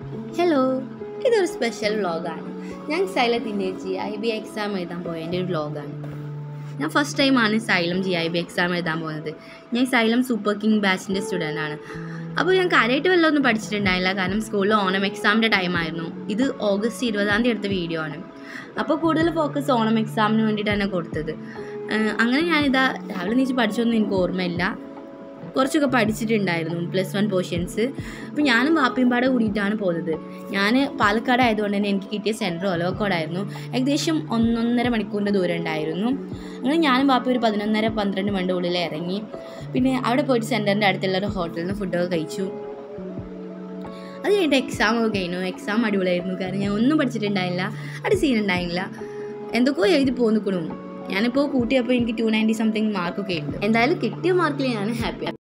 hello ഇതൊരു special വ്ളോഗാണ് ഞാൻ സൈലത്തിൻ്റെ ജി ഐ ബി എക്സാം എഴുതാൻ പോയതിൻ്റെ ഒരു വ്ളോഗാണ് ഞാൻ ഫസ്റ്റ് ടൈമാണ് Xylem G I B exam എഴുതാൻ പോകുന്നത് ഞാൻ സൈലം സൂപ്പർ കിങ് ബാച്ചിൻ്റെ സ്റ്റുഡൻ്റ് ആണ് അപ്പോൾ ഞാൻ കാര്യമായിട്ട് വല്ലതൊന്നും പഠിച്ചിട്ടുണ്ടായില്ല കാരണം സ്കൂളിൽ ഓണം എക്സാമിൻ്റെ ടൈമായിരുന്നു ഇത് ഓഗസ്റ്റ് ഇരുപതാം തീയതി എടുത്ത വീഡിയോ ആണ് അപ്പോൾ കൂടുതൽ ഫോക്കസ് ഓണം എക്സാമിന് വേണ്ടിയിട്ടാണ് കൊടുത്തത് ഏഹ് അങ്ങനെ ഞാനിതാ രാവിലെ നീച്ച് പഠിച്ചൊന്നും എനിക്ക് ഓർമ്മയില്ല കുറച്ചൊക്കെ പഠിച്ചിട്ടുണ്ടായിരുന്നു പ്ലസ് വൺ പോർഷൻസ് അപ്പോൾ ഞാനും വാപ്പിയും പാടെ കൂടിയിട്ടാണ് പോകുന്നത് ഞാൻ പാലക്കാട് ആയതുകൊണ്ട് തന്നെ എനിക്ക് കിട്ടിയ സെൻറ്റർ ഒലവക്കോടായിരുന്നു ഏകദേശം ഒന്നൊന്നര മണിക്കൂറിൻ്റെ ദൂരം ഉണ്ടായിരുന്നു അങ്ങനെ ഞാനും വാപ്പി ഒരു പതിനൊന്നര പന്ത്രണ്ട് മണിൻ്റെ ഉള്ളിൽ ഇറങ്ങി പിന്നെ അവിടെ പോയിട്ട് സെൻറ്ററിൻ്റെ അടുത്തുള്ള ഒരു ഹോട്ടലിൽ നിന്ന് ഫുഡൊക്കെ കഴിച്ചു അത് കഴിഞ്ഞിട്ട് എക്സാം ഒക്കെ കഴിഞ്ഞു എക്സാം അടിപൊളിയായിരുന്നു കാരണം ഞാൻ ഒന്നും പഠിച്ചിട്ടുണ്ടായില്ല അത് സീൻ ഉണ്ടായില്ല എന്തൊക്കെയോ എഴുതി പോന്നിക്കണു ഞാനിപ്പോൾ കൂട്ടിയപ്പോൾ എനിക്ക് ടു നയൻറ്റി സംതിങ് മാർക്കൊക്കെ ഉണ്ട് എന്തായാലും കിട്ടിയ മാർക്കിൽ ഞാൻ ഹാപ്പിയാണ്